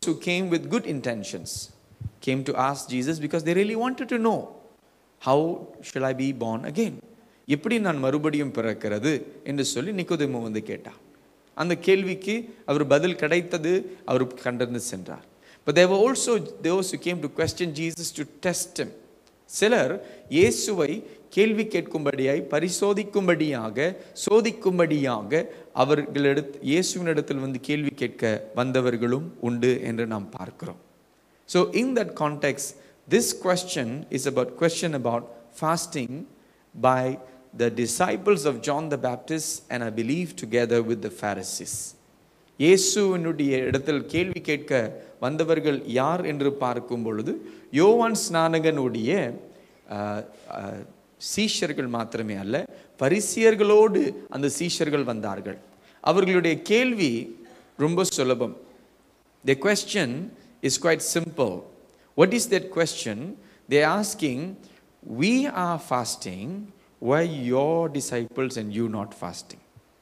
who came with good intentions came to ask Jesus because they really wanted to know how shall I be born again? எப்படி நான் மறுபடியும் பிறக்கிறது என்று சொல்லி நிக்கோதேமு வந்து கேட்டார் அந்த கேள்விக்கு அவர் பதில் கிடைத்தது அவர் கண்டறிந்து சென்றார் but there were also those who came to question Jesus to test him சிலர் இயேசுவை கேள்வி கேட்கும்படியாய் பரிசோதிக்கும்படியாக சோதிக்கும்படியாக அவர்களிடத் இயேசுவினிடத்தில் வந்து கேள்வி கேட்க வந்தவர்களும் உண்டு என்று நாம் பார்க்கிறோம் So in that context, this question is about question about fasting by the disciples of John the Baptist and I believe together with the Pharisees. இயேசுவினுடைய இடத்தில் கேள்வி கேட்க வந்தவர்கள் யார் என்று பார்க்கும் பொழுது யோவான் ஸ்நானகனுடைய ஆஹ், ஆஹ், சீஷர்கள் மாத்திரமே அல்ல பரிசியர்களோடு அந்த சீஷர்கள் வந்தார்கள் அவர்களுடைய கேள்வி ரொம்ப சுலபம் The question is quite simple. What is that question? They're asking, We are fasting, why your disciples and you not fasting?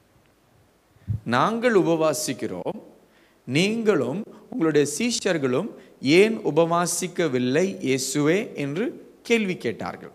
நாங்கள் உபவாசிக்கிறோம் நீங்களும் உங்களுடைய சீஷர்களும் ஏன் உபவாசிக்கவில்லை இயேசுவே என்று கேள்வி கேட்டார்கள்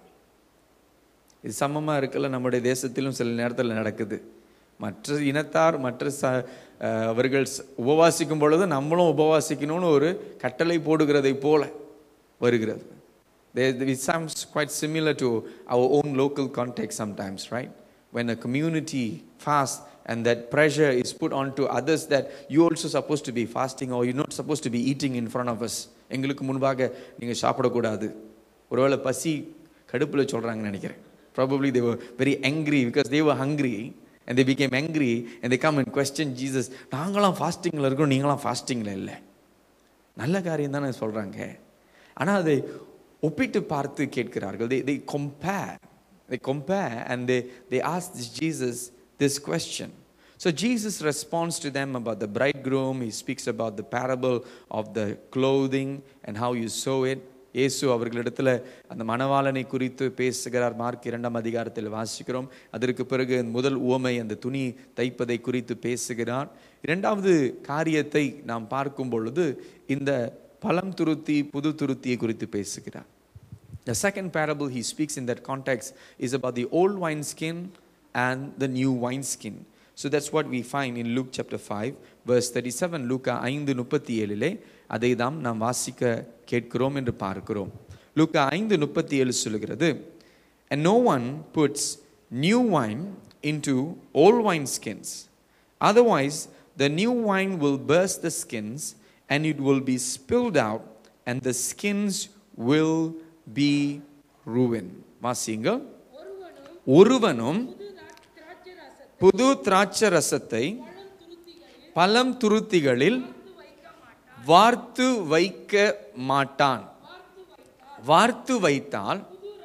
இது சமமாக இருக்கல நம்முடைய தேசத்திலும் சில நேரத்தில் நடக்குது மற்ற இனத்தார் மற்ற ச அஹ், அவர்கள் ச- உபவாசிக்கும் பொழுது நம்மளும் உபவாசிக்கணும்னு ஒரு கட்டளை போடுகிறதை போல வருகிறது There- It sounds quite similar to our own local context sometimes, right? When a community fasts and that pressure is put onto others that you also supposed to be fasting or you're not supposed to be eating in front of us. எங்களுக்கு முன்பாக நீங்கள் சாப்பிடக்கூடாது ஒருவேளை பசி கடுப்பில் சொல்கிறாங்கன்னு நினைக்கிறேன் probably they were very angry because they were hungry and they became angry and they come and question Jesus நாங்களாம் ஃபாஸ்டிங்கில் இருக்கோம் நீங்களாம் ஃபாஸ்டிங்கில் இல்லை நல்ல காரியம் தானே சொல்கிறாங்க ஆனால் அதை ஒப்பிட்டு பார்த்து கேட்கிறார்கள் they they compare they compare and they they ask this Jesus this question so Jesus responds to them about the bridegroom he speaks about the parable of the clothing and how you sew it இயேசு அவர்களிடத்துல அந்த மணவாளனை குறித்து பேசுகிறார் mark இரண்டாம் அதிகாரத்தில் வாசிக்கிறோம் அதற்கு பிறகு முதல் உவமை அந்த துணி தைப்பதை குறித்து பேசுகிறார் இரண்டாவது காரியத்தை நாம் பார்க்கும் பொழுது இந்த பழம் துருத்தி புது துருத்தியை குறித்து பேசுகிறார் The second parable he speaks in that context is about the old wineskin and the new wineskin. So that's what we find in Luke chapter 5, verse 37. லூக்கா ஐந்து முப்பத்தி ஏழிலே அதை தாம் நாம் வாசிக்க கேட்கிறோம் என்று பார்க்கிறோம் லூக்கா ஐந்து முப்பத்தி ஏழு சொல்லுகிறது And no one puts new wine into old wineskins. Otherwise, the new wine will burst the skins, and it will be spilled out, and the skins will be ruined. வாசிங்க ஒருவனும் புது திராட்சை ரசத்தை பழம் துருத்திகளில் வார்த்து வைக்க மாட்டான் வார்த்து வைத்தால்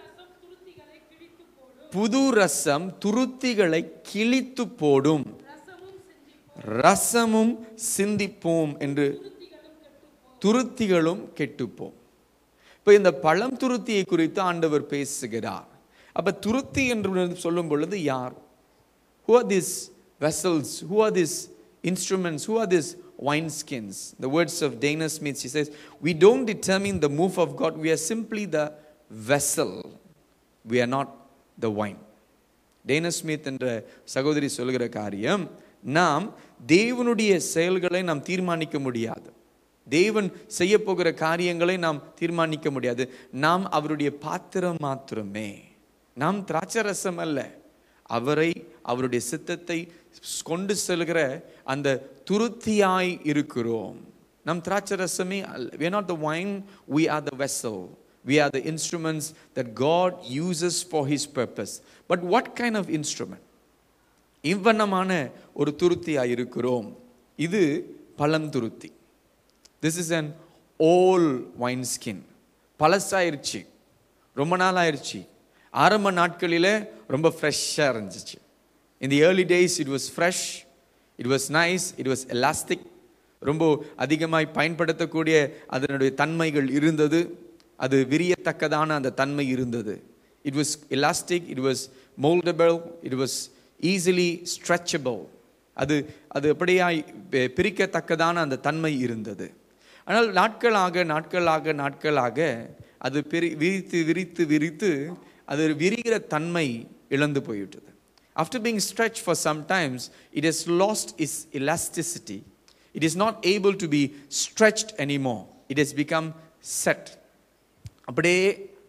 புது ரசம் துருத்திகளை கிழித்து போடும் ரசமும் சிந்திப்போம் என்று துருத்திகளும் கெட்டுப்போம் இப்போ இந்த பழம் துருத்தியை குறித்து ஆண்டவர் பேசுகிறார் அப்ப துருத்தி என்று சொல்லும் பொழுது யார் who are these vessels who are these instruments who are these wine skins the words of Dana Smith she says we don't determine the move of God we are simply the vessel we are not the wine டேன Smith என்ற சகோதரி சொல்கிற காரியம் நாம் தேவனுடைய செயல்களை நாம் தீர்மானிக்க முடியாது தேவன் செய்ய போகிற காரியங்களை நாம் தீர்மானிக்க முடியாது நாம் அவருடைய பாத்திரம் மாத்திரமே நாம் திராட்சரசம் அல்ல அவரை அவருடைய சித்தத்தை கொண்டு செல்கிற அந்த துருத்தியாய் இருக்கிறோம் நம் திராட்சரசமே அல்ல we are not the wine we are the vessel we are the instruments that God uses for his purpose but what kind of instrument இவ்வண்ணமான ஒரு துருத்தியாய் இருக்கிறோம் இது பழம் துருத்தி this is an old wine skin பழசாயிருச்சு ரொம்ப நாள் ஆயிருச்சு ஆரம்ப நாட்களில் ரொம்ப ஃப்ரெஷ்ஷாக இருந்துச்சு in the early days it was fresh it was nice it was elastic ரொம்ப அதிகமாய் பயன்படுத்தக்கூடிய அதனுடைய தன்மைகள் இருந்தது அது விரியத்தக்கதான அந்த தன்மை இருந்தது it was elastic it was mouldable it was easily stretchable அது அது அப்படியாய் பி- பிரிக்கத்தக்கதான அந்த தன்மை இருந்தது ஆனால் நாட்களாக நாட்களாக நாட்களாக அது பெரி விரித்து விரித்து விரித்து அது விரிகிற தன்மை இழந்து போய்விட்டது after being stretch for sometimes it is lost is elasticity it is not able to be stretched anymore it is become set அப்படியே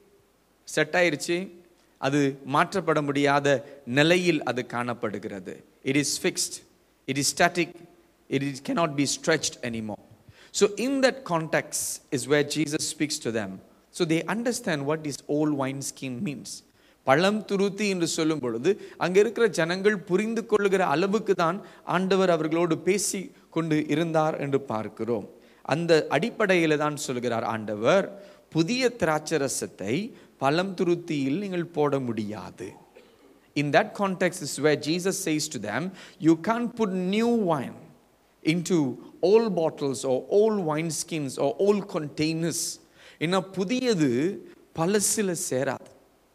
செட் ஆயிருச்சு அது மாற்றப்பட முடியாத நிலையில் அது காணப்படுகிறது it is fixed it is static it is cannot be stretched anymore so in that context is where jesus speaks to them so they understand what this old wine skin means பழம் துருத்தி என்று சொல்லும் பொழுது அங்க இருக்கிற ஜனங்கள் புரிந்து கொள்ளுகிற அளவுக்கு தான் ஆண்டவர் அவர்களோடு பேசி கொண்டு இருந்தார் என்று பார்க்கிறோம் அந்த அடிப்படையில் தான் சொல்கிறார் ஆண்டவர் புதிய திராட்சரசத்தை பழம் துருத்தியில் நீங்கள் போட முடியாது In that context is where Jesus says to them, you can't put new wine into old bottles or old wine skins or old containers. ஏன்னா புதியது பழசில சேராது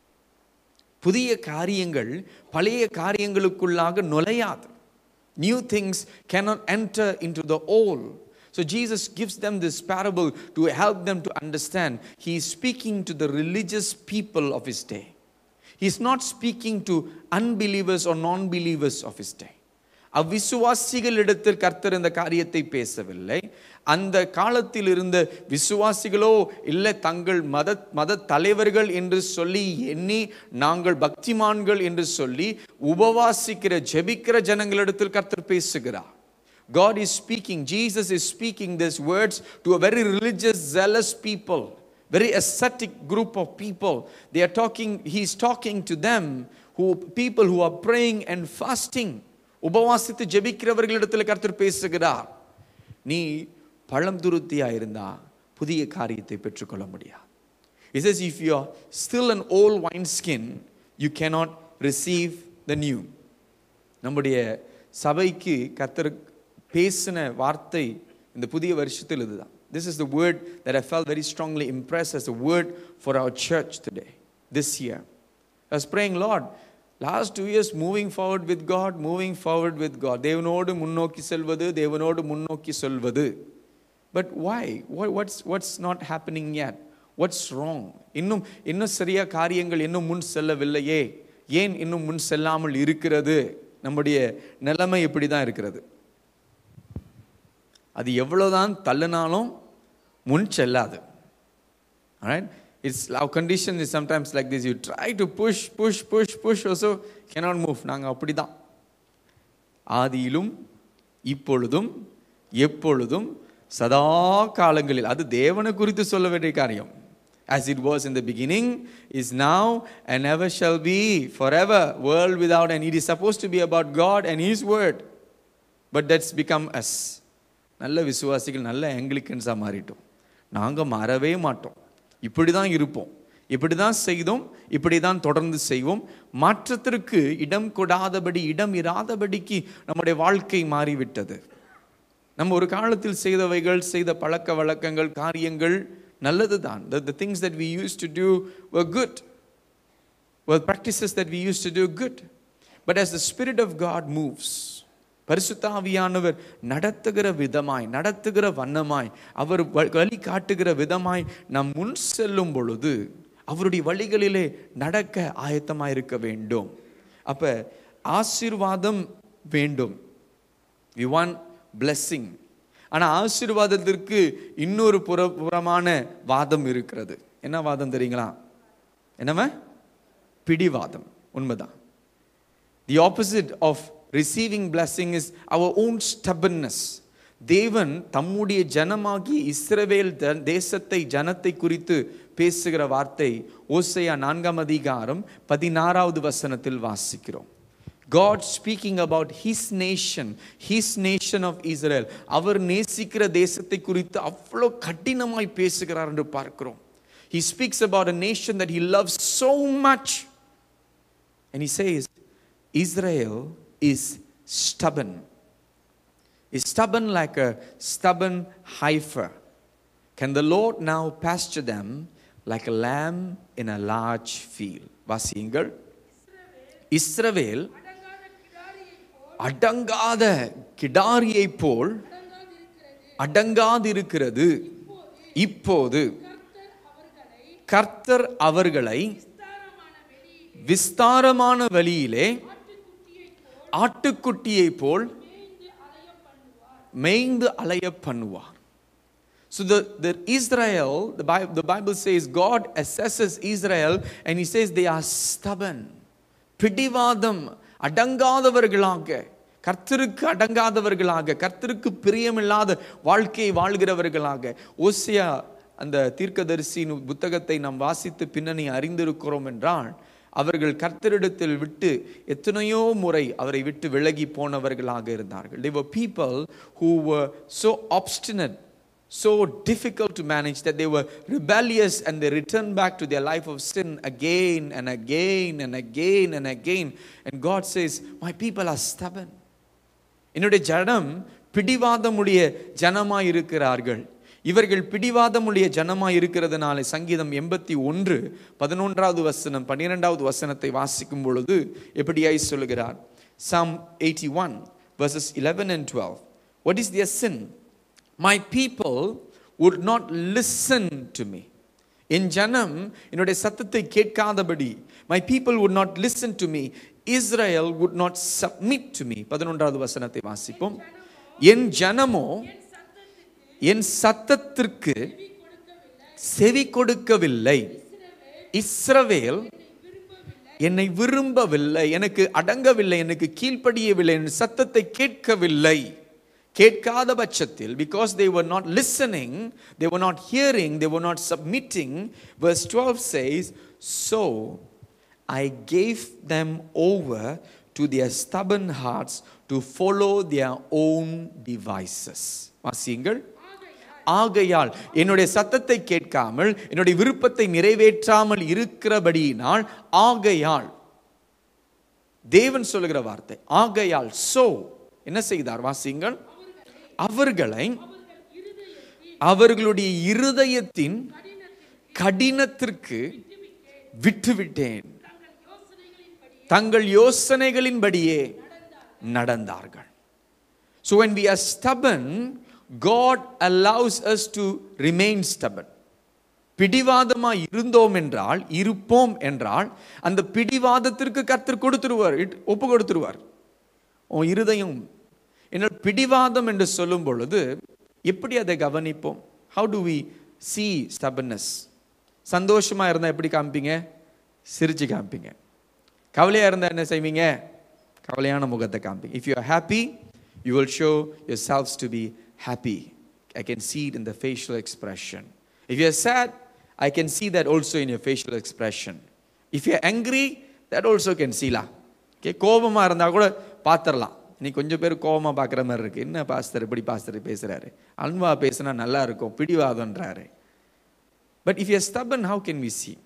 புதிய காரியங்கள் பழைய காரியங்களுக்குள்ளாக நுழையாது new things cannot enter into the old so jesus gives them this parable to help them to understand he is speaking to the religious people of his day He's not speaking to unbelievers or non-believers of his day. அவ்விசுவாசிகளிடத்தில் கர்த்தர் இந்த காரியத்தை பேசவில்லை அந்த காலத்தில் இருந்த விசுவாசிகளோ இல்லை தங்கள் மத மத தலைவர்கள் என்று சொல்லி எண்ணி நாங்கள் பக்திமான்கள் என்று சொல்லி உபவாசிக்கிற ஜெபிக்கிற ஜனங்களிடத்தில் கர்த்தர் பேசுகிறார் God is speaking, Jesus is speaking these words to a very religious, zealous people very ascetic group of people they are talking he's talking to them who people who are praying and fasting உபவாசித்து ஜெபிக்கிறவர்களிடத்தில் கர்த்தர் பேசுகிறார் நீ பழம் துருத்தியா இருந்தா புதிய காரியத்தை பெற்றுக்கொள்ள முடியாது He says if you are still an old wine skin you cannot receive the new நம்முடைய சபைக்கு கர்த்தர் பேசின வார்த்தை இந்த புதிய வருஷத்தில் இதுதான் This is the word that I felt very strongly impressed as a word for our church today, this year. I was praying, Lord, last two years moving forward with God, moving forward with God. தேவனோடு முன்னோக்கி செல்வது தேவனோடு முன்னோக்கி சொல்வது but why What, what's what's not happening yet what's wrong இன்னும் இன்னும் சரியா காரியங்கள் இன்னும் முன் செல்லவில்லையே ஏன் இன்னும் முன் செல்லாமல் இருக்கிறது நம்முடைய நிலைமை இப்படி தான் இருக்கிறது அது எவ்வளவுதான் தள்ளினாலும் முன் செல்லாது alright it's our condition is sometimes like this you try to push push push push also cannot move நாங்க அப்படிதான் ஆதியிலும் இப்பொழுதும் எப்பொழுதும் சதா காலங்களில் அது தேவனை குறித்து சொல்ல வேண்டிய காரியம் as it was in the beginning is now and ever shall be forever world without end it is supposed to be about god and his word but that's become us நல்ல விசுவாசிகள் நல்ல ஆங்கிலிக்கன்ஸாக மாறிட்டோம் நாங்கள் மாறவே மாட்டோம் இப்படி தான் இருப்போம் இப்படி தான் செய்தோம் இப்படி தான் தொடர்ந்து செய்வோம் மாற்றத்திற்கு இடம் கொடாதபடி இடம் இராதபடிக்கு நம்முடைய வாழ்க்கை மாறிவிட்டது நம்ம ஒரு காலத்தில் செய்தவைகள் செய்த பழக்க வழக்கங்கள் காரியங்கள் நல்லது தான் the things that we used to do were good were practices that we used to do good but as the spirit of god moves பரிசுத்தாவியானவர் நடத்துகிற விதமாய் நடத்துகிற வண்ணமாய் அவர் வ- வழி காட்டுகிற விதமாய் நாம் முன் செல்லும் பொழுது அவருடைய வழிகளிலே நடக்க ஆயத்தமாய் இருக்க வேண்டும் அப்ப ஆசீர்வாதம் வேண்டும் வி வாண்ட் blessing ஆனா ஆசீர்வாதத்திற்கு இன்னொரு புற புறமான வாதம் இருக்கிறது என்ன வாதம் தெரியுங்களா என்னவ பிடிவாதம் உண்மைதான் The opposite of receiving blessing is our own stubbornness. தேவன் தம்முடைய ஜனமாகி இஸ்ரவேல் த- தேசத்தை ஜனத்தை குறித்து பேசுகிற வார்த்தை ஓசையா நான்காம் அதிகாரம் பதினாறாவது வசனத்தில் வாசிக்கிறோம் God speaking about his nation, his nation of Israel. அவர் நேசிக்கிற தேசத்தை குறித்து அவ்வளோ கடினமாய் பேசுகிறார் என்று பார்க்கிறோம். He speaks about a nation that he loves so much. And he says, Israel is stubborn. Is stubborn like a stubborn heifer. Can the Lord now pasture them like a lamb in a large field? வாசியுங்கள் இஸ்ரவேல் அடங்காத கிடாரியைப் போல் அடங்காதிருக்கிறது இப்போது கர்த்தர் அவர்களை விஸ்தாரமான வழியிலே ஆட்டுக்குட்டியை போல் மேய்ந்து அலைய பண்ணுவார் So the, the Israel, the Bible, the Bible says God assesses Israel and he says they are stubborn. பிடிவாதம் அடங்காதவர்களாக கர்த்தருக்கு அடங்காதவர்களாக கர்த்தருக்கு பிரியமில்லாத வாழ்க்கையை வாழ்கிறவர்களாக ஓசியா அந்த தீர்க்கதரிசியின் புத்தகத்தை நாம் வாசித்து பின்னணி அறிந்திருக்கிறோம் என்றால் அவர்கள் கர்த்தரிடத்தில் விட்டு எத்தனையோ முறை அவரை விட்டு விலகி போனவர்களாக இருந்தார்கள் they were people who were so obstinate so difficult to manage that they were rebellious and they returned back to their life of sin again and again and again and again and god says my people are stubborn என்னுடைய ஜனம் பிடிவாதமுடைய ஜனமாய் இருக்கிறார்கள் இவர்கள் பிடிவாதமுடைய ஜனமாய் இருக்கிறதுனால சங்கீதம் எண்பத்தி ஒன்று பதினொன்றாவது வசனம் பன்னிரெண்டாவது வசனத்தை வாசிக்கும் பொழுது எப்படியாய் சொல்லுகிறார் Psalm 81 verses 11 and 12 what is their sin my people would not listen to me என் ஜனம் என்னுடைய சத்தத்தை கேட்காதபடி my people would not listen to me Israel would not submit to me பதினொன்றாவது வசனத்தை வாசிப்போம் என் ஜனமோ என் சத்தத்திற்கு செவி கொடுக்கவில்லை இஸ்ரவேல் என்னை விரும்பவில்லை எனக்கு அடங்கவில்லை எனக்கு கீழ்ப்படியவில்லை என் சத்தத்தை கேட்கவில்லை கேட்காத பட்சத்தில் because they were not listening they were not hearing they were not submitting verse 12 says so i gave them over to their stubborn hearts to follow their own devices வாசியுங்கள் ஆகையால் என்னுடைய சத்தத்தை கேட்காமல் என்னுடைய விருப்பத்தை நிறைவேற்றாமல் இருக்கிறபடியினால் ஆகையால் தேவன் சொல்லுகிற வார்த்தை ஆகையால் சோ என்ன செய்தார் வாசியுங்கள் அவர்களை அவர்களுடைய இருதயத்தின் கடினத்திற்கு விட்டுவிட்டேன் தங்கள் யோசனைகளின்படியே நடந்தார்கள் So when we are stubborn, God allows us to remain stubborn. பிடிவாதமா இருந்தோம் என்றால் இருப்போம் என்றால் அந்த பிடிவாதத்திற்கு கர்த்தர் கொடுத்துருவார் இட்- ஒப்பு கொடுத்துருவார் உன் இருதயம் என்ன பிடிவாதம் என்று சொல்லும் பொழுது எப்படி அதை கவனிப்போம் how do we see stubbornness சந்தோஷமா இருந்தா எப்படி காமிப்பீங்க சிரிச்சு காமிப்பீங்க கவலையா இருந்தா என்ன செய்வீங்க கவலையான முகத்தை காமிப்பீங்க if you are happy you will show yourselves to be happy I can see it in the facial expression if you are sad i can see that also in your facial expression if you are angry that also can see la okay கோபமா இருந்தா கூட பார்த்துடலாம் நீ கொஞ்சம் பேர் கோபமா பார்க்குற மாதிரி இருக்கு என்ன பாஸ்தர் இப்படி பாஸ்தர் பேசுறாரு அன்பா பேசினா நல்லா இருக்கும் பிடிவாதம்ன்றாரு but if you stubborn how can we see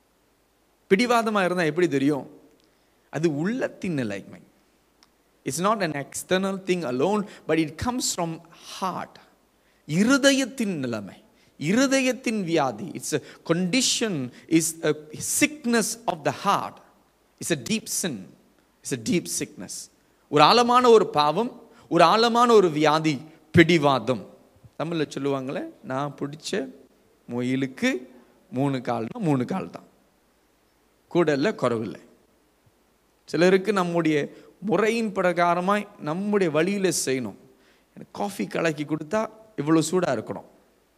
பிடிவாதமா இருந்தா எப்படி தெரியும் அது உள்ளத்தின் நிலைமை it's not an external thing alone but it comes from heart இருதயத்தின் நிலைமை இருதயத்தின் வியாதி it's a condition is a sickness of the heart it's a deep sin it's a deep sickness ஒரு ஆழமான ஒரு பாவம் ஒரு ஆழமான ஒரு வியாதி பிடிவாதம் தமிழில் சொல்லுவாங்களே நான் பிடிச்ச முயலுக்கு மூணு கால்னா மூணு கால் தான் கூட இல்லை குறவில்லை சிலருக்கு நம்முடைய முறையின் பிரகாரமாய் நம்முடைய வழியில் செய்யணும் எனக்கு காஃபி கலக்கி கொடுத்தா இவ்வளோ சூடாக இருக்கணும்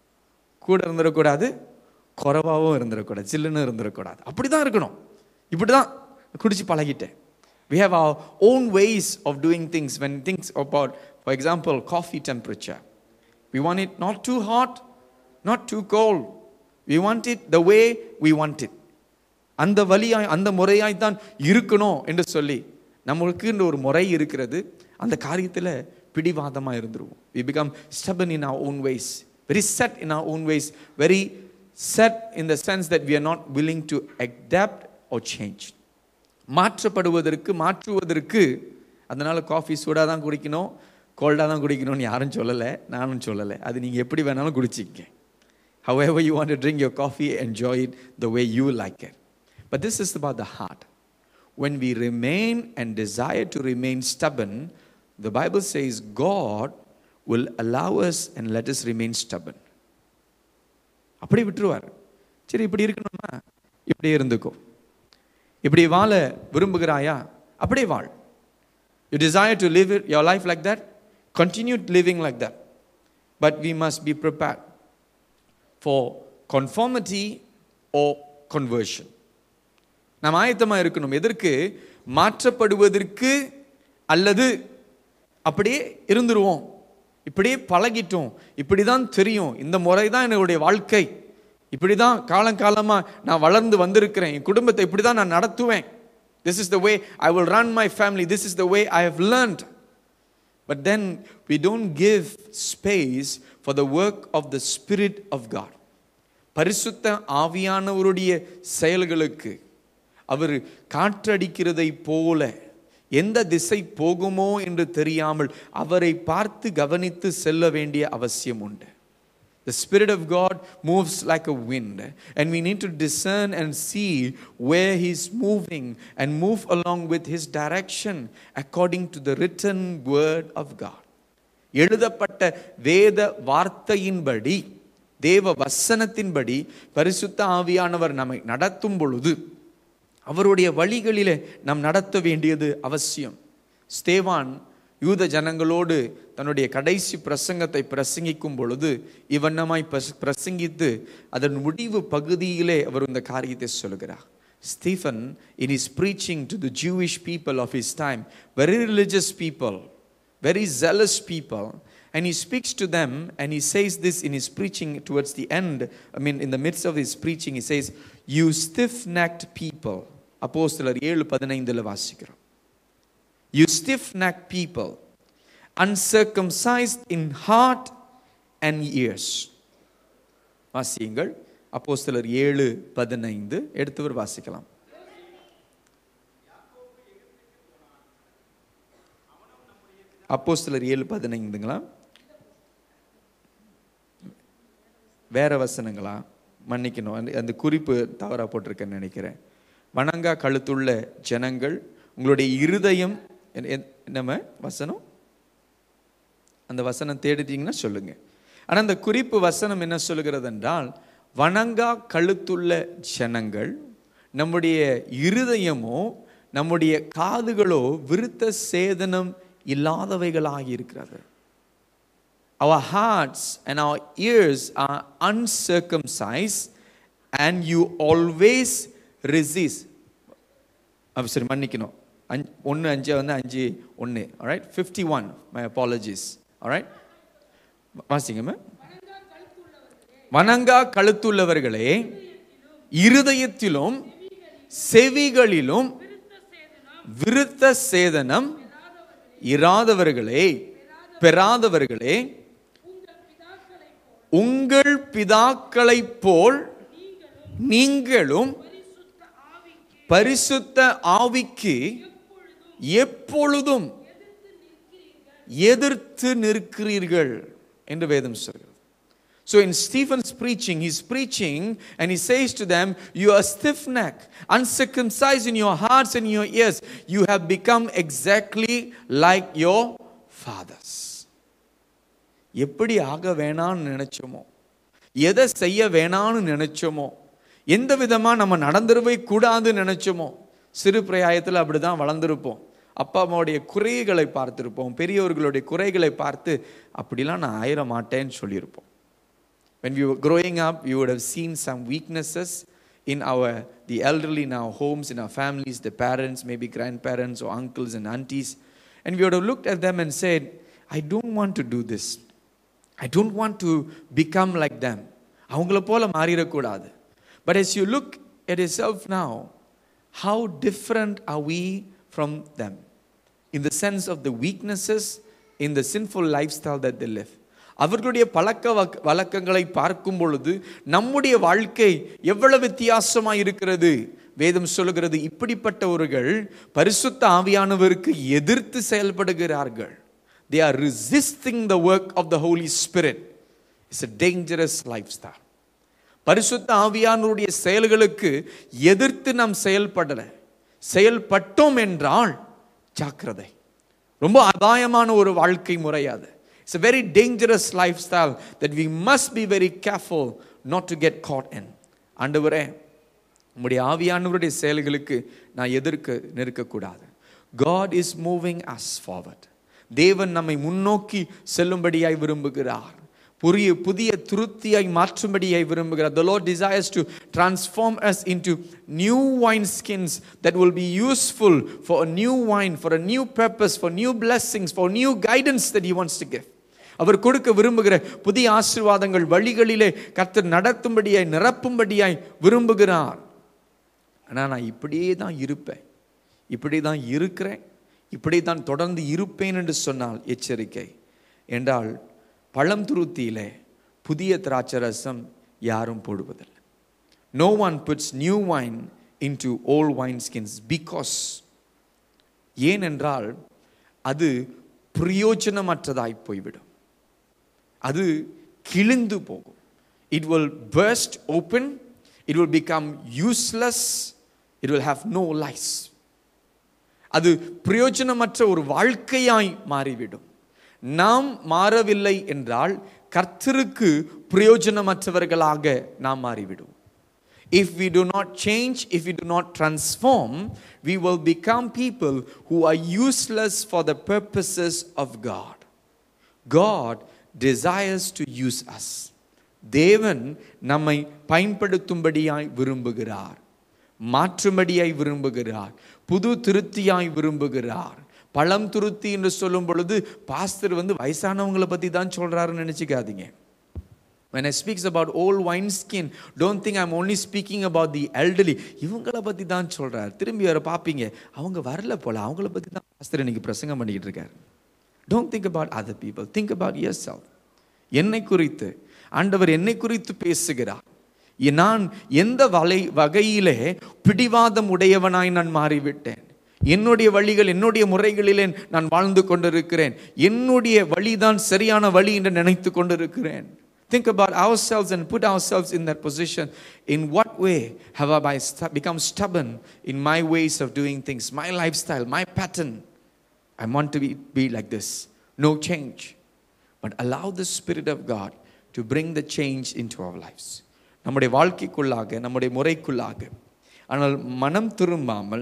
கூட இருந்துடக்கூடாது குறைவாகவும் இருந்துடக்கூடாது சில்லுன்னு இருந்துடக்கூடாது அப்படி தான் இருக்கணும் இப்படி தான் குடிச்சு பழகிட்டேன் we have our own ways of doing things when things about for example coffee temperature we want it not too hot not too cold we want it the way we want it அந்த வழியாய் அந்த முறையாய் தான் இருக்கணும் என்று சொல்லி நம்மளுக்கு ஒரு முறை இருக்கிறது அந்த காரியத்தில் பிடிவாதமா இருந்துருவோம் we become stubborn in our own ways very set in our own ways very set in the sense that we are not willing to adapt or change மாற்றப்படுவதற்கு மாற்றுவதற்கு அதனால காஃபி சூடாக தான் குடிக்கணும் கோல்டாக தான் குடிக்கணும்னு யாரும் சொல்லலை நானும் சொல்லலை அது நீங்கள் எப்படி வேணாலும் குடிச்சிக்க however you want to drink your coffee enjoy it the way you like it but this is about the heart when we remain and desire to remain stubborn the bible says god will allow us and let us remain stubborn. அப்படி விட்டுருவார் சரி இப்படி இருக்கணுமா இப்படியே இருந்துக்கோ இப்படி வாழ விரும்புகிறாயா அப்படியே வாழ் you desire to live it, your life like that continue living like that but we must be prepared for conformity or conversion நாம் ஆயத்தமாக இருக்கணும் எதற்கு மாற்றப்படுவதற்கு அல்லது அப்படியே இருந்துருவோம் இப்படியே பழகிட்டோம் இப்படி தான் தெரியும் இந்த முறை தான் என்னுடைய வாழ்க்கை இப்படி தான் காலங்காலமாக நான் வளர்ந்து வந்திருக்கிறேன் என் குடும்பத்தை இப்படி தான் நான் நடத்துவேன் this is the way I will run my family this is the way I have learned but then we don't give space for the work of the spirit of God பரிசுத்த ஆவியானவருடைய செயல்களுக்கு அவர் காற்றடிக்கிறதை போல எந்த திசை போகுமோ என்று தெரியாமல் அவரை பார்த்து கவனித்து செல்ல வேண்டிய அவசியம் உண்டு The Spirit of God moves like a wind, and we need to discern and see where He's moving and move along with His direction according to the written Word of God. எழுதப்பட்ட வேத வார்த்தையின்படி தேவ வசனத்தின்படி பரிசுத்த ஆவியானவர் நம்மை நடத்தும் பொழுது அவருடைய வழிகளிலே நாம் நடத்த வேண்டியது அவசியம் ஸ்தேவான் யூத ஜனங்களோடு தன்னுடைய கடைசி பிரசங்கத்தை பிரசங்கிக்கும் பொழுது இவண்ணமாய் பிரச- பிரசங்கித்து அதன் முடிவு பகுதியிலே அவர் இந்த காரியத்தை சொல்கிறார் Stephen in his preaching to the Jewish people of his time, very religious people, very zealous people, and he speaks to them and he says this in his preaching towards the end. I mean, in the midst of his preaching, he says, You stiff necked people. அப்போஸ்தலர் ஏழு பதினைந்தில் வாசிக்கிறோம் You stiff necked people, uncircumcised in heart and ears. வாசியுங்கள் அப்போஸ்தலர் ஏழு பதினைந்து எடுத்தவர் வாசிக்கலாம் அப்போஸ்தலர் ஏழு பதினைந்துங்களா வேற வசனங்களா மன்னிக்கணும் அந்த- அந்த குறிப்பு தவறா போட்டிருக்கேன்னு நினைக்கிறேன் வணங்கா கழுத்துள்ள ஜனங்கள் உங்களுடைய இருதயம் என்ன- என்ன- நம்ம வசனம் அந்த வசனம் தேடிட்டீங்கன்னா சொல்லுங்க ஆனா அந்த குறிப்பு வசனம் என்ன சொல்லுகிறது என்றால் வணங்கா கழுத்துள்ள ஜனங்கள் நம்முடைய இருதயமோ நம்முடைய காதுகளோ விருத்த சேதனம் இல்லாதவைகளாக இருக்கிறது our hearts and our ears are uncircumcised and you always resist அப்ப சரி மன்னிக்கணும் அஞ்சு ஒன்று அஞ்சு வந்து அஞ்சு ஒன்று alright fifty one my apologies alright வாசிங்கம்மா வணங்கா கழுத்துள்ளவர்களே இருதயத்திலும் செவிகளிலும் விருத்த சேதனம் இராதவர்களே பெறாதவர்களே உங்கள் பிதாக்களைப் போல் நீங்களும் பரிசுத்த ஆவிக்கு எப்பொழுதும் எதிர்த்து நிற்கிறீர்கள் என்று வேதம் சொல்கிறது So in Stephen's preaching, he's preaching and he says to them, You are stiff necked, uncircumcised in your hearts and your ears. You have become exactly like your fathers. எப்படி ஆக வேணாம்னு நினைச்சோமோ எதை செய்ய வேணாம்னு நினைச்சோமோ எந்த விதமா நம்ம நடந்துருவே கூடாதுன்னு நினைச்சோமோ சிறு பிரயாயத்தில் அப்படிதான் வளர்ந்துருப்போம் அப்பா அம்மாவுடைய குறைகளை பார்த்திருப்போம் பெரியவர்களுடைய குறைகளை பார்த்து அப்படிலாம் நான் ஆயிர மாட்டேன்னு சொல்லியிருப்போம் When we were growing up, we would have seen some weaknesses in our the elderly in our homes, in our families, the parents, maybe grandparents or uncles and aunties, and we would have looked at them and said, "I don't want to do this. I don't want to become like them." அவங்கள போல மாறிடக்கூடாது But as you look at yourself now, how different are we from them? In the sense of the weaknesses in the sinful lifestyle that they live. அவர்களுடைய பழக்க வழக்க- வழக்கங்களை பார்க்கும் பொழுது நம்முடைய வாழ்க்கை எவ்வளவு வித்தியாசமா இருக்கிறது வேதம் சொல்லுகிறது இப்படிப்பட்டவர்கள் பரிசுத்த ஆவியானவருக்கு எதிர்த்து செயல்படுகிறார்கள் they are resisting the work of the holy spirit it's a dangerous lifestyle பரிசுத்த ஆவியானவருடைய செயல்களுக்கு எதிர்த்து நாம் செயல்படல செயல்பட்டோம் என்றால் ஜாக்கிரதை ரொம்ப அபாயமான ஒரு வாழ்க்கை முறை அது It's a very dangerous lifestyle that we must be very careful not to get caught in. ஆண்டவரே உம்முடைய ஆவியானவருடைய செயல்களுக்கு நான் எதிர்க்க நிற்கக்கூடாது God is moving us forward. தேவன் நம்மை முன்னோக்கி செல்லும்படியாய் விரும்புகிறார் புதிய புதிய துருத்தியாய் மாற்றும்படியாய் விரும்புகிறார் the lord desires to transform us into new wine skins that will be useful for a new wine for a new purpose for new blessings for new guidance that he wants to give அவர் கொடுக்க விரும்புகிற புதிய ஆசீர்வாதங்கள் வழிகளிலே கர்த்தர் நடத்தும்படியாய் நிரப்பும்படியாய் விரும்புகிறார் ஆனால் நான் இப்படியே தான் இருப்பேன் இப்படி தான் இருக்கிறேன் இப்படி தான் தொடர்ந்து இருப்பேன் என்று சொன்னால் எச்சரிக்கை என்றால் பழம் துருத்தியிலே புதிய திராட்சரசம் யாரும் போடுவதில்லை no one puts new wine into old wine skins because ஏனென்றால் அது பிரயோஜனமற்றதாய் போய்விடும் அது கிழிந்து போகும் it will burst open it will become useless it will have no life அது பிரயோஜனமற்ற ஒரு வாழ்க்கையாய் மாறிவிடும் நாம் மாறவில்லை என்றால் கர்த்தருக்கு பிரயோஜனமற்றவர்களாக நாம் மாறிவிடும் If we do not change, if we do not transform, we will become people who are useless for the purposes of God. God desires to use us. தேவன் நம்மை பயன்படுத்தும்படியாய் விரும்புகிறார் மாற்றும்படியாய் விரும்புகிறார் புது திருத்தியாய் விரும்புகிறார் பழம் துருத்தி என்று சொல்லும் பொழுது பாஸ்தர் வந்து வயசானவங்களை பற்றி தான் சொல்றாருன்னு நினச்சிக்காதீங்க When I speaks about old wine skin, don't think I'm only speaking about the elderly. இவங்கள பற்றி தான் சொல்றார் திரும்பி வர பார்ப்பீங்க அவங்க வரல போல அவங்கள பற்றி தான் பாஸ்தர் இன்னைக்கு பிரசங்கம் பண்ணிக்கிட்டு இருக்காரு don't think about other people think about yourself என்னை குறித்து ஆண்டவர் என்னை குறித்து பேசுகிறார் எ- நான் எந்த வலை வகையிலே பிடிவாதம் உடையவனாய் நான் மாறிவிட்டேன் என்னுடைய வழிகள் என்னுடைய முறைகளிலே நான் வாழ்ந்து கொண்டிருக்கிறேன் என்னுடைய வழிதான் சரியான வழி என்று நினைத்து கொண்டிருக்கிறேன் Think about ourselves and put ourselves in that position. In what way have I stu- become stubborn in my ways of doing things, my lifestyle, my pattern? I want to be, be like this. No change. But allow the Spirit of God to bring the change into our lives. நம்முடைய வாழ்க்கைக்குள்ளாக நம்முடைய முறைக்குள்ளாக ஆனால் மனம் திரும்பாமல்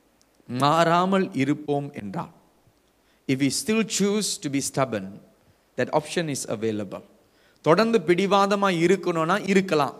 மாறாமல் இருப்போம் என்றால் if we still choose to be stubborn that option is available தொடர்ந்து பிடிவாதமாக இருக்கணும்னா இருக்கலாம்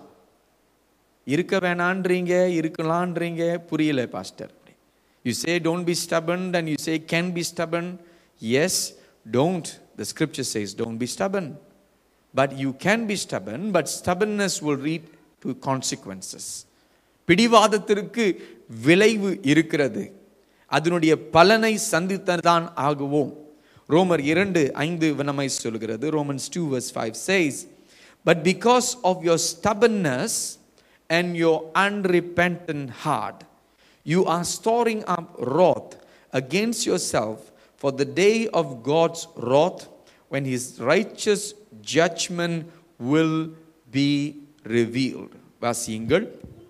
இருக்க வேணான்றீங்க இருக்கலான்றீங்க புரியல pastor you say don't be stubborn and you say can be stubborn yes don't the scripture says don't be stubborn but you can be stubborn but stubbornness will lead to consequences பிடிவாதத்திற்கு விளைவு இருக்கிறது அதனுடைய பலனை சந்தித்ததான் ஆகுவோம் ரோமர் இரண்டு ஐந்து நம்மை சொல்கிறது Romans two verse five says but because of your stubbornness and your unrepentant heart you are storing up wrath against yourself for the day of God's wrath when his righteous judgment will be revealed வாசியுங்கள்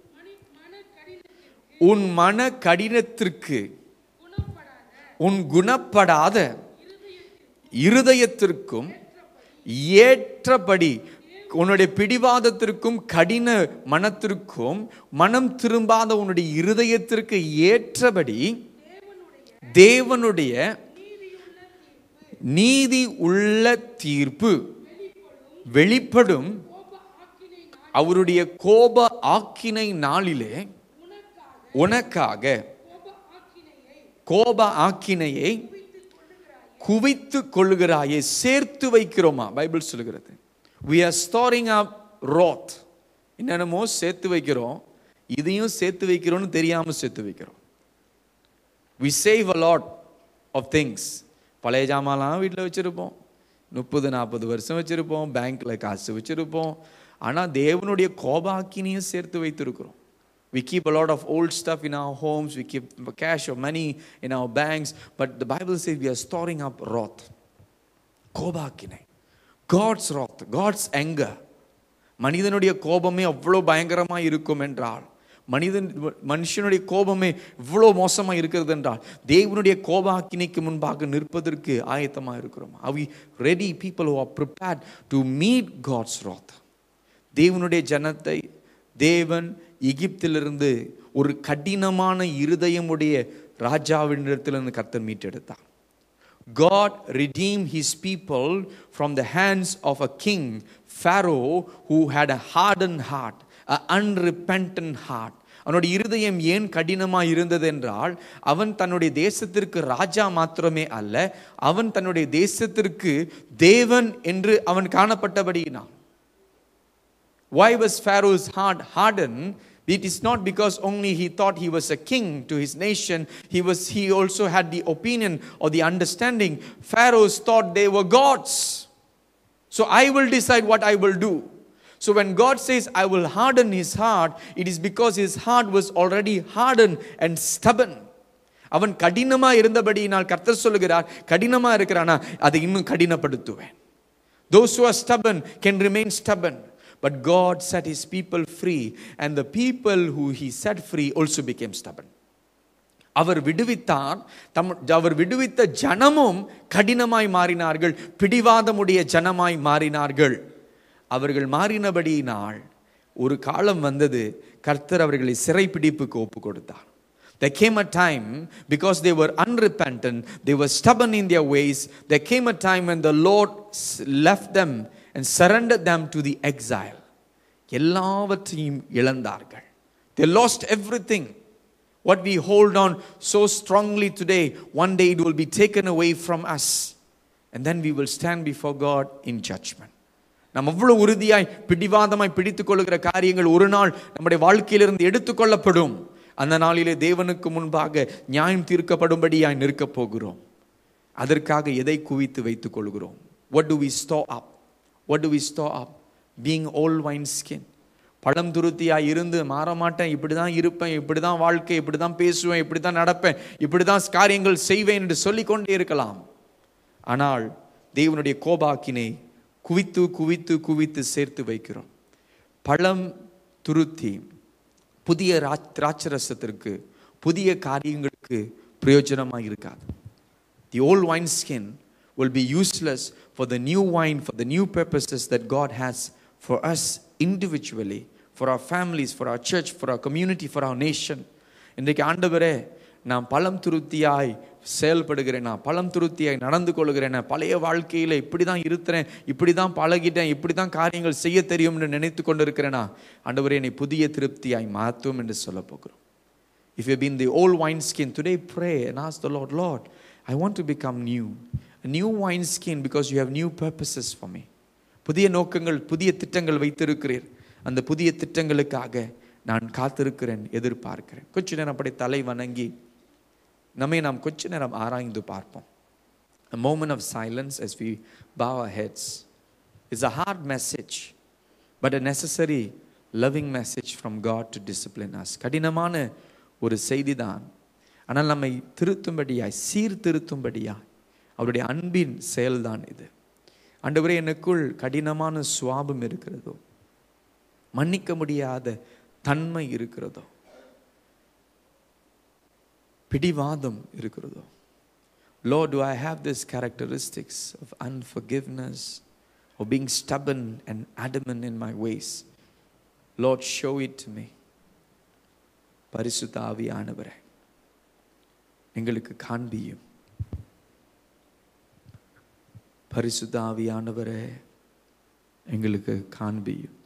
உன் மன கடினத்திற்கு உன் குணப்படாத இருதயத்திற்கும் ஏற்றபடி உன்னுடைய பிடிவாதத்திற்கும் கடின மனத்திற்கும் மனம் திரும்பாத உன்னுடைய இருதயத்திற்கு ஏற்றபடி தேவனுடைய நீதி உள்ள தீர்ப்பு வெளிப்படும் அவருடைய கோப ஆக்கினை நாளிலே உனக்காக கோப ஆக்கினையை குவித்து கொள்ளுகிறாயே சேர்த்து வைக்கிறோமா பைபிள் சொல்லுகிறது we are storing up wrath என்னென்னமோ சேர்த்து வைக்கிறோம் இதையும் சேர்த்து வைக்கிறோம்னு தெரியாம சேர்த்து வைக்கிறோம் we save a lot of things பழைய ஜாமான்லாம் வீட்டில் வச்சுருப்போம் முப்பது நாற்பது வருஷம் வச்சுருப்போம் பேங்க்கில் காசு வச்சுருப்போம் ஆனால் தேவனுடைய கோபாக்கினையும் சேர்த்து வைத்திருக்கிறோம் We keep a lot of old stuff in our homes. We keep cash or money in our banks. But the Bible says we are storing up wrath. கோபாக்கினை காட்ஸ் wrath, காட்ஸ் anger. மனிதனுடைய கோபமே அவ்வளோ பயங்கரமாக இருக்கும் என்றால் மனிதன் மனுஷனுடைய கோபமே இவ்வளோ மோசமாக இருக்கிறது என்றால் தேவனுடைய கோபாக்கினைக்கு முன்பாக நிற்பதற்கு ஆயத்தமாக இருக்கிறோம் அவி ready people who are prepared to meet God's wrath தேவனுடைய ஜனத்தை தேவன் எகிப்திலிருந்து ஒரு கடினமான இருதயமுடைய ராஜாவினிடத்திலிருந்து கர்த்தர் மீட்டெடுத்தார் God redeemed his people from the hands of a king, Pharaoh, who had a hardened heart, a unrepentant heart. அவனுடைய இருதயம் ஏன் கடினமாக இருந்தது என்றால் அவன் தன்னுடைய தேசத்திற்கு ராஜா மாத்திரமே அல்ல அவன் தன்னுடைய தேசத்திற்கு தேவன் என்று அவன் காணப்பட்டபடியினான் Why was Pharaoh's heart hardened? It is not because only he thought he was a king to his nation. He was he also had the opinion or the understanding. Pharaohs thought they were gods. So I will decide what I will do. So when God says I will harden his heart, it is because his heart was already hardened and stubborn. அவன் கடினமா இருந்தபடியினால் கர்த்தர் சொல்லுகிறார் கடினமா இருக்கிறானா அதை இன்னும் கடினப்படுத்துவேன் Those who are stubborn can remain stubborn. But God set his people free, and the people who he set free also became stubborn. அவர் விடுவித்தார் தம் அவர் விடுவித்த ஜனமும் கடினமாய் மாறினார்கள் பிடிவாதமுடைய ஜனமாய் மாறினார்கள் அவர்கள் மாறினபடியினால் ஒரு காலம் வந்தது கர்த்தர் அவர்களை சிறைப்பிடிப்புக்கு ஒப்பு கொடுத்தார் There came a time, because they were unrepentant, they were stubborn in their ways. There came a time when the Lord s- left them and surrendered them to the exile. எல்லாவற்றையும் இழந்தார்கள் They lost everything. What we hold on so strongly today, one day it will be taken away from us. And then we will stand before God in judgment. நாம் அவ்வளவு உறுதியாய் பிடிவாதமாய் பிடித்துக் கொள்கிற காரியங்கள் ஒரு நாள் நம்முடைய வாழ்க்கையிலிருந்து எடுத்துக்கொள்ளப்படும் அந்த நாளிலே தேவனுக்கு முன்பாக நியாயம் தீர்க்கப்படும்படியாய் நிற்கப் போகிறோம் அதற்காக எதை குவித்து வைத்துக் கொள்கிறோம் what do we store up what do we store up being old wine skin பழம் துருத்தியாக இருந்து மாற மாட்டேன் இப்படி தான் இருப்பேன் இப்படி தான் வாழ்க்கை இப்படி தான் பேசுவேன் இப்படி தான் நடப்பேன் இப்படி தான் காரியங்கள் செய்வேன் என்று சொல்லிக்கொண்டே இருக்கலாம் ஆனால் தேவனுடைய கோபாக்கினை குவித்து குவித்து குவித்து சேர்த்து வைக்கிறோம் பழம் துருத்தி புதிய ரா- திராட்சரசத்திற்கு புதிய காரியங்களுக்கு பிரயோஜனமாக இருக்காது The old wineskin will be useless for the new wine, for the new purposes that God has for us individually, for our families, for our church, for our community, for our nation. இன்றைக்கு ஆண்டவரே நான் பழம் துருத்தியாய் செயல்படுகிறேன் நான் பழம் துருத்தியாய் நடந்து கொள்கிறேன் நான் பழைய வாழ்க்கையில் இப்படி தான் இருக்கிறேன் இப்படி தான் பழகிட்டேன் இப்படி தான் காரியங்கள் செய்ய தெரியும் என்று நினைத்து கொண்டு இருக்கிறேனா ஆண்டவரே என்னை புதிய திருப்தியாய் மாற்றும் என்று சொல்ல போகிறோம் If you've been the old wineskin, today pray and ask the Lord, Lord, I want to become new. A new wineskin because you have new purposes for me. புதிய நோக்கங்கள் புதிய திட்டங்கள் வைத்திருக்கிறீர் அந்த புதிய திட்டங்களுக்காக நான் காத்திருக்கிறேன் எதிர்பார்க்கிறேன் கொஞ்ச நேரம் அப்படி தலை வணங்கி நம்மை நாம் கொஞ்ச நேரம் ஆராய்ந்து பார்ப்போம் A moment of silence as we bow our heads. It's a hard message, but a necessary loving message from God to discipline us. கடினமான ஒரு செய்திதான் ஆனால் நம்மை திருத்தும்படியாய் சீர்திருத்தும்படியாய் அவருடைய அன்பின் செயல்தான் இது ஆண்டவரே எனக்குள் கடினமான சுவாபம் இருக்கிறதோ மன்னிக்க முடியாத தன்மை இருக்கிறதோ பிடிவாதம் இருக்கிறதோ Lord, do I have these characteristics of unforgiveness, of being stubborn and adamant in my ways? Lord, show it to me. பரிசுத்த ஆவியானவரே எங்களுக்கு காண்பியும் பரிசுத்த ஆவியானவரே எங்களுக்கு காண்பியும்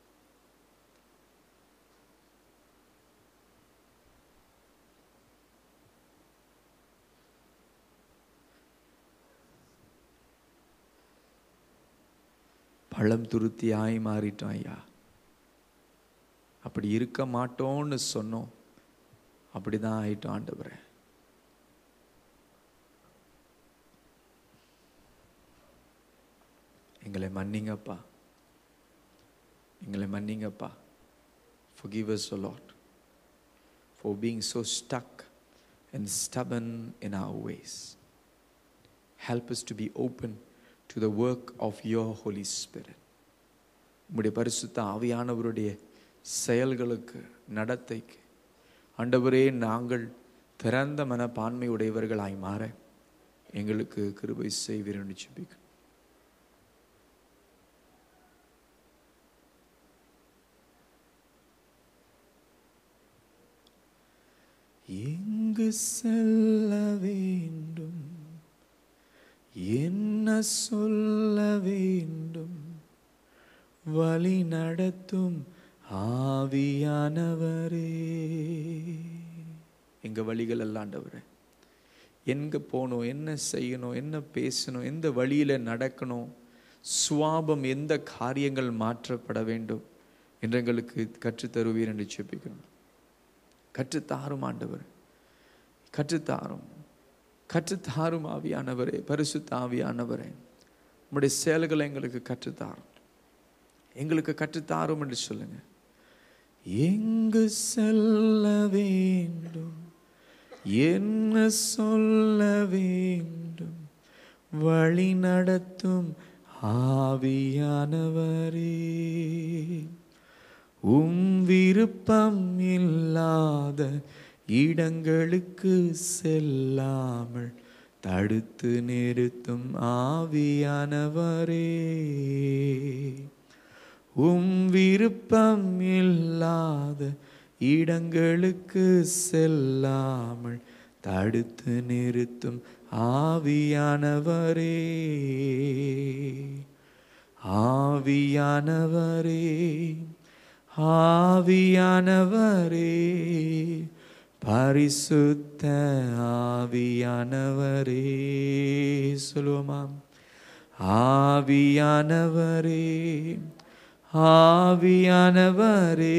பழம் துருத்தியாய் மாறிட்டோம் ஐயா அப்படி இருக்க மாட்டோம்னு சொன்னோம் அப்படிதான் ஆயிட்டோம் ஆண்டவரே எங்களை மன்னிங்கப்பா எங்களை மன்னிங்கப்பா forgive us a lot for being so stuck and stubborn in our ways help us to be open to the work of your holy spirit உம்முடைய பரிசுத்த ஆவியானவருடைய செயல்களுக்கு நடத்தைக்கு ஆண்டவரே நாங்கள் திறந்த மனப்பான்மை உடையவர்களாய் மாற எங்களுக்கு கிருபை செய்வீர் என்று ஜெபிக்கிறோம் எங்கு செல்ல வேண்டும் என்ன சொல்ல வேண்டும் வழி நடத்தும் ஆவியானவரே எங்க வழிகள் அல்லாண்டவரே எங்க போகணும் என்ன செய்யணும் என்ன பேசணும் எந்த வழியில நடக்கணும் சுவாபம் எந்த காரியங்கள் மாற்றப்பட வேண்டும் என்று எங்களுக்கு கற்றுத்தருவீர் என்று செப்பிக்கணும் கற்றுத்தாரும் ஆண்டவர் கற்றுத்தாரும் கற்றுத்தாரும் ஆவியானவரே பரிசுத்த ஆவியானவரே உம்முடைய செயல்களை எங்களுக்கு கற்றுத்தாரும் எங்களுக்கு கற்றுத்தாரும் என்று சொல்லுங்க எங்கு செல்ல வேண்டும் என்ன சொல்ல வேண்டும் வழி நடத்தும் ஆவியானவரே உம் விருப்பம் இல்லாத இடங்களுக்கு செல்லாமல் தடுத்து நிறுத்தும் ஆவியானவரே உம் விருப்பம் இல்லாத இடங்களுக்கு செல்லாமல் தடுத்து நிறுத்தும் ஆவியானவரே ஆவியானவரே ஆவியானவரே பரிசுத்த ஆவியானவரே சொல்லுவோமாம் ஆவியானவரே ஆவியானவரே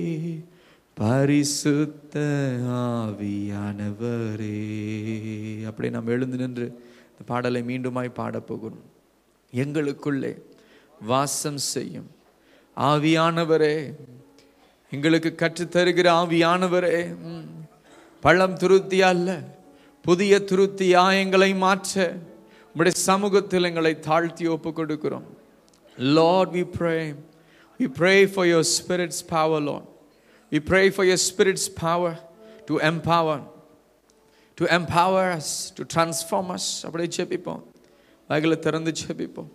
பரிசுத்த ஆவியானவரே அப்படியே நாம் எழுந்து நின்று இந்த பாடலை மீண்டுமாய் பாடப் போகிறோம் எங்களுக்குள்ளே வாசம் செய்யும் ஆவியானவரே எங்களுக்கு கற்றுத் தருகிற ஆவியானவரே ம், பழம் துருத்தியா அல்ல புதிய துருத்தியா எங்களை மாற்ற உம்முடைய சமூகத்தில் எங்களை தாழ்த்தி ஒப்பு கொடுக்கிறோம் Lord, we pray. We pray for your Spirit's power, Lord. We pray for your Spirit's power to empower, to empower us, to transform us. அப்படியே ஜெபிப்போம் வாய்களை திறந்து ஜெபிப்போம்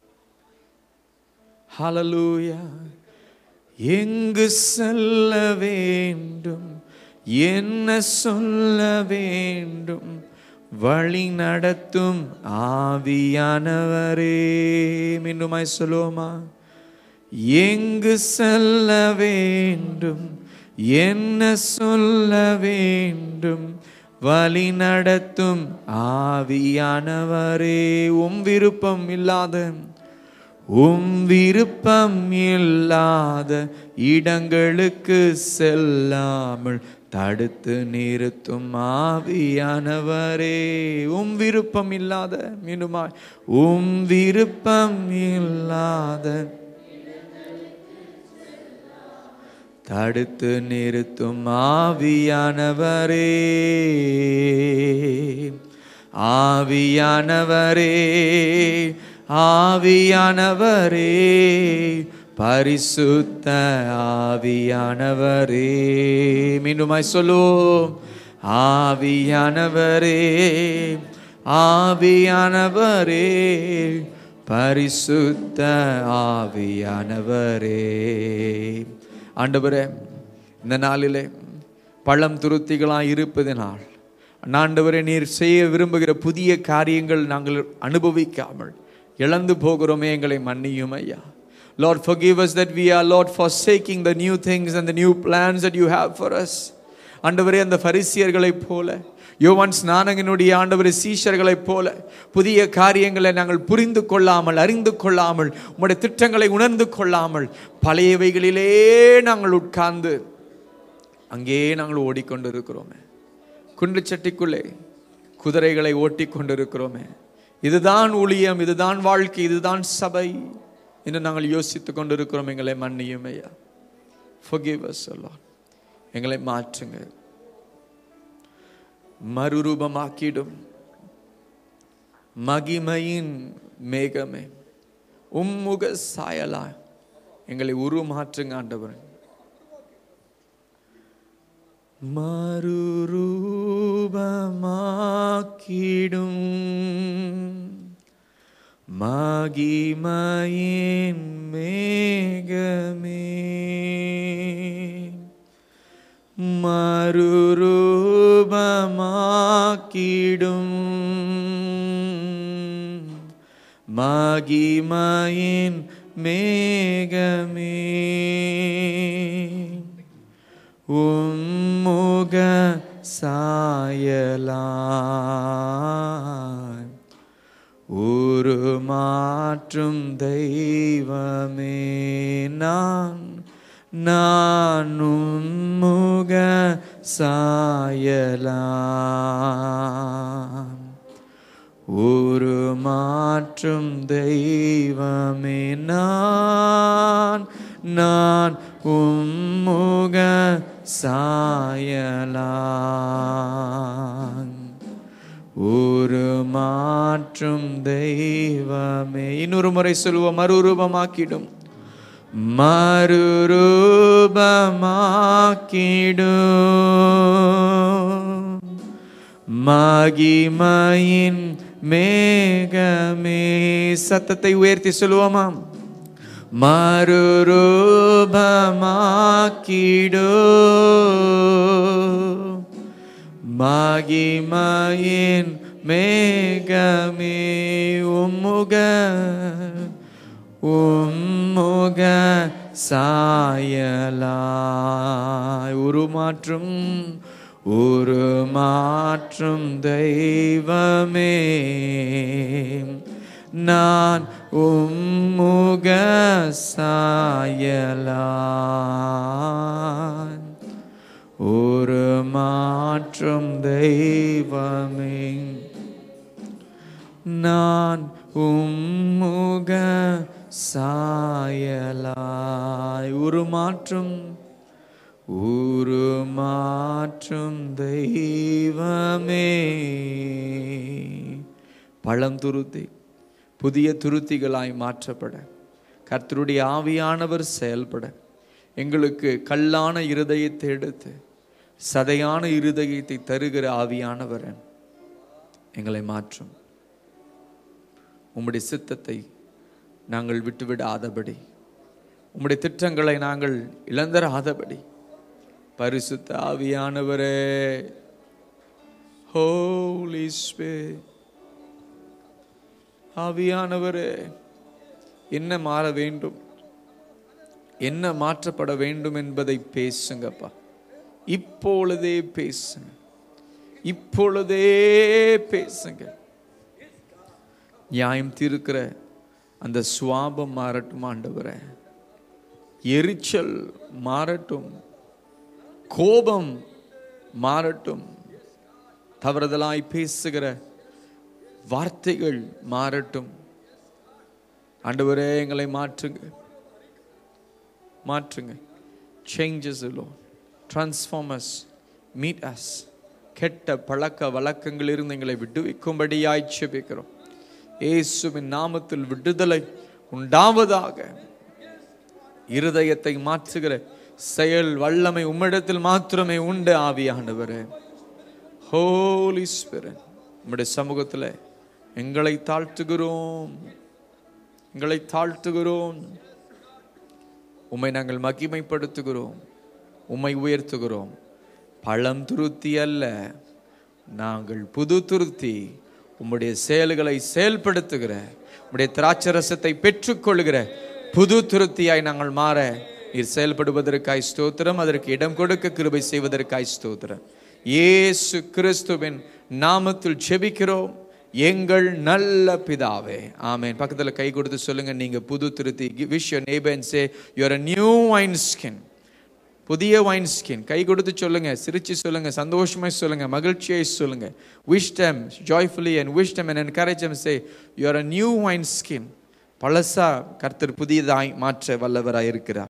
ஹalleluya எங்கு செல்ல வேண்டும் என்ன சொல்ல வேண்டும் வழி நடத்தும் ஆவியானவரே மீண்டுமாய் சொல்லுவோமா எங்கு செல்ல வேண்டும் என்ன சொல்ல வேண்டும் வழி நடத்தும் ஆவியானவரே உம் விருப்பம் இல்லாத உம் விருப்பம் இல்லாத இடங்களுக்கு செல்லாமல் தடுத்து நிறுத்தும் ஆவியானவரே உம் விருப்பம் இல்லாத மீண்டுமாய் உம் விருப்பம் இல்லாத தடுத்து நிறுத்தும் ஆவியானவரே ஆவியானவரே ஆவியானவரே பரிசுத்த ஆவியானவரே மீண்டுமாய் சொல்லுவோம் ஆவியானவரே ஆவியானவரே பரிசுத்த ஆவியானவரே ஆண்டவரே இந்த நாளிலே பழம் துருத்திகளாய் இருப்பதினால் ஆண்டவரே நீர் செய்ய விரும்புகிற புதிய காரியங்கள் நாங்கள் அனுபவிக்காமல் இழந்து போகிறோமே எங்களை மன்னியும் ஐயா Lord, forgive us that we are, Lord, forsaking the new things and the new plans that you have for us. ஆண்டவரே அந்த பரிசியர்களைப் போல யோவான் ஸ்நானகனுடைய ஆண்டவரே சீஷர்களைப் போல புதிய காரியங்களை நாங்கள் புரிந்து கொள்ளாமல் அறிந்து கொள்ளாமல் உம்முடைய திட்டங்களை உணர்ந்து கொள்ளாமல் பழையவைகளிலே நாங்கள் உட்கார்ந்து அங்கே நாங்கள் ஓடிக்கொண்டு இருக்கிறோமே குண்டு சட்டிக்குள்ளே குதிரைகளை ஓட்டிக் கொண்டிருக்கிறோமே இதுதான் ஊழியம் இதுதான் வாழ்க்கை இதுதான் சபை என்று நாங்கள் யோசித்துக் கொண்டிருக்கிறோம் எங்களை மன்னியும் ஐயா forgive us O Lord எங்களை மாற்றுங்க மறுரூபமாக்கிடும் மகிமையின் மேகமே உம்முக சாயலா எங்களை உருமாற்றுங்க ஆண்டவர் மறுரூபமாக்கிடும் மகிமையின் மேகமே மறுரூபமாக்கிடும் மகிமையின் மேகமே உம்முக சாயலாய் உருமாற்றும் தெய்வமே நான் நான் உம்முக சாயலாம் உருமாற்றும் தெய்வமே நான் நான் உம்முக சாயலாம் உருமாற்றும் தெய்வமே இன்னொரு முறை சொல்லுவோம் மறுரூபமாக்கிடும் மறுரூபமாக்கிடும் மகிமையின் மேகமே சத்தத்தை உயர்த்தி சொல்லுவோமாம் மறுரூபமாக்கிடும் மகிமையின் மேகமே உம்முக உம்முக சாயலாய் உருமாற்றும் உருமாற்றும் தெய்வமே நான் உம்முக சாயலாய் ஒரு மாற்றும் தெய்வமே நான் உம்முக சாயலாய் உருமாற்றும் உருமாற்றும் தெய்வமே பழம் துருத்தி புதிய துருத்திகளாய் மாற்றப்பட கர்த்தருடைய ஆவியானவர் செயல்பட எங்களுக்கு கல்லான இருதயத்தை எடுத்து சதையான இருதயத்தை தருகிற ஆவியானவர் எங்களை மாற்றும் உம்முடைய சித்தத்தை நாங்கள் விட்டுவிடாதபடி உம்முடைய திட்டங்களை நாங்கள் இழந்தராதபடி பரிசுத்த ஆவியானவரே ஹோலி ஸ்பிரிட் ஆவியானவரே என்ன மாற வேண்டும் என்ன மாற்றப்பட வேண்டும் என்பதை பேசுங்கப்பா இப்பொழுதே பேசுங்க இப்பொழுதே பேசுங்க நியாயம் தீர்க்கிற அந்த சுவாபம் மாறட்டும் ஆண்டவரே எரிச்சல் மாறட்டும் கோபம் மாறட்டும் தவறுதலாய் பேசுகிற வார்த்தைகள் மாறட்டும் ஆண்டவரே எங்களை மாற்றுங்க மாற்றுங்க changes Lord transforms meet us கெட்ட பழக்க வழக்கங்கள் இருந்து எங்களை விடுவிக்கும்படியாய் செபிக்கிறோம் இயேசுவின் நாமத்தில் விடுதலை உண்டாவதாக இருதயத்தை மாற்றுகிற செயல் வல்லமை உம்மிடத்தில் மாத்திரமே உண்டு ஆவியானவரே ஹோலி ஸ்பிரிட் உம்முடைய சமூகத்தில் எங்களை தாழ்த்துகிறோம் எங்களை தாழ்த்துகிறோம் உம்மை நாங்கள் மகிமைப்படுத்துகிறோம் உம்மை உயர்த்துகிறோம் பழம் துருத்தி அல்ல நாங்கள் புது துருத்தி உம்முடைய செயல்களை செயல்படுத்துகிற உம்முடைய திராட்சரசத்தை பெற்றுக்கொள்கிற புது துருத்தியாய் நாங்கள் மாற நீர் செயல்படுவதற்காய் ஸ்தோத்திரம் அதற்கு இடம் கொடுக்க கிருபை செய்வதற்காய் ஸ்தோத்திரம் இயேசு கிறிஸ்துவின் நாமத்தில் ஜெபிக்கிறோம் எங்கள் நல்ல பிதாவே ஆமென் பக்கத்துல கை கொடுத்து சொல்லுங்க நீங்க புது திருத்தி wish your neighbor and say you are a new wine skin புதிய வைன் ஸ்கின் கை கொடுத்து சொல்லுங்க சிரிச்சு சொல்லுங்க சந்தோஷமாய் சொல்லுங்க மகிழ்ச்சியாய் சொல்லுங்க wisdom joyfully and wisdom and encourage them say you are a new wine skin பழசா கர்த்தர் புதியதாய் மாற்ற வல்லவராய் இருக்கிறார்